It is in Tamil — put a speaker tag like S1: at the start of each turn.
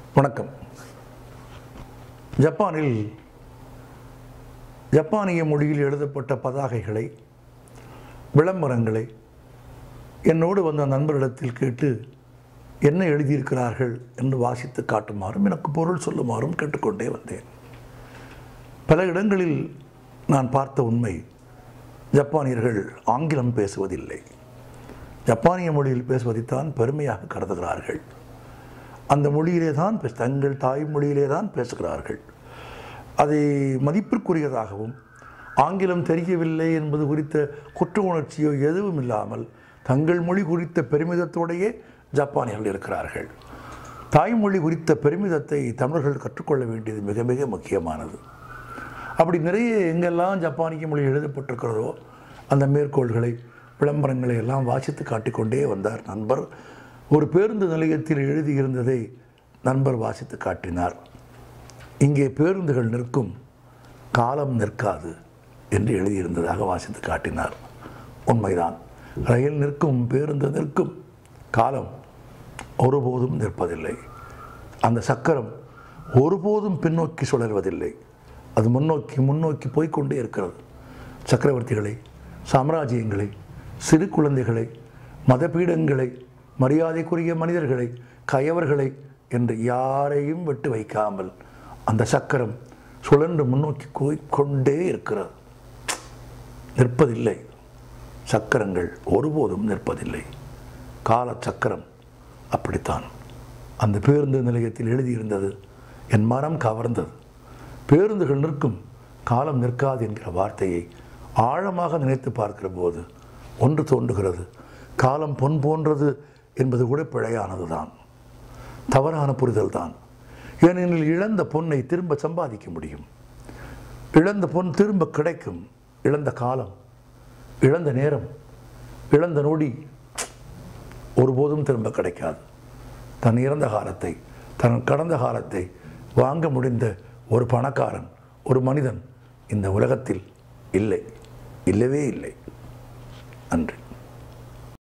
S1: வணக்கம் ஜப்பானில் ஜப்பானிய மொழியில் எழுதப்பட்ட பதாகைகளை விளம்பரங்களை என்னோடு வந்த நண்பரிடத்தில் கேட்டு என்ன எழுதியிருக்கிறார்கள் என்று வாசித்து காட்டுமாறும் எனக்கு பொருள் சொல்லுமாறும் கேட்டுக்கொண்டே வந்தேன் பல இடங்களில் நான் பார்த்த உண்மை ஜப்பானியர்கள் ஆங்கிலம் பேசுவதில்லை ஜப்பானிய மொழியில் பேசுவதைத்தான் பெருமையாக கருதுகிறார்கள் அந்த மொழியிலே தான் பேச தங்கள் தாய்மொழியிலே தான் பேசுகிறார்கள் அதை மதிப்பிற்குரியதாகவும் ஆங்கிலம் தெரியவில்லை என்பது குறித்த குற்ற உணர்ச்சியோ எதுவும் இல்லாமல் தங்கள் மொழி குறித்த பெருமிதத்தோடையே ஜப்பானியர்கள் இருக்கிறார்கள் தாய்மொழி குறித்த பெருமிதத்தை தமிழர்கள் கற்றுக்கொள்ள வேண்டியது மிக மிக முக்கியமானது அப்படி நிறைய எங்கெல்லாம் ஜப்பானிய மொழி எழுதப்பட்டிருக்கிறதோ அந்த மேற்கோள்களை விளம்பரங்களை எல்லாம் வாசித்து காட்டிக்கொண்டே வந்தார் நண்பர் ஒரு பேருந்து நிலையத்தில் எழுதியிருந்ததை நண்பர் வாசித்து காட்டினார் இங்கே பேருந்துகள் நிற்கும் காலம் நிற்காது என்று எழுதியிருந்ததாக வாசித்து காட்டினார் உண்மைதான் ரயில் நிற்கும் பேருந்து நிற்கும் காலம் ஒருபோதும் நிற்பதில்லை அந்த சக்கரம் ஒருபோதும் பின்னோக்கி சுழல்வதில்லை அது முன்னோக்கி முன்னோக்கி போய்க்கொண்டே இருக்கிறது சக்கரவர்த்திகளை சாம்ராஜ்யங்களை சிறு குழந்தைகளை மதபீடங்களை மரியாதைக்குரிய மனிதர்களை கயவர்களை என்று யாரையும் விட்டு வைக்காமல் அந்த சக்கரம் சுழன்று முன்னோக்கி போய்க்கொண்டே இருக்கிறது நிற்பதில்லை சக்கரங்கள் ஒருபோதும் நிற்பதில்லை கால சக்கரம் அப்படித்தான் அந்த பேருந்து நிலையத்தில் எழுதியிருந்தது என் மனம் கவர்ந்தது பேருந்துகள் நிற்கும் காலம் நிற்காது என்கிற வார்த்தையை ஆழமாக நினைத்து பார்க்கிற போது ஒன்று தோன்றுகிறது காலம் பொன் போன்றது என்பது கூட பிழையானது தான் தவறான புரிதல் தான் ஏனெனில் இழந்த பொன்னை திரும்ப சம்பாதிக்க முடியும் இழந்த பொன் திரும்ப கிடைக்கும் இழந்த காலம் இழந்த நேரம் இழந்த நொடி ஒருபோதும் திரும்ப கிடைக்காது தன் இறந்த காலத்தை தன் கடந்த காலத்தை வாங்க முடிந்த ஒரு பணக்காரன் ஒரு மனிதன் இந்த உலகத்தில் இல்லை இல்லவே இல்லை நன்றி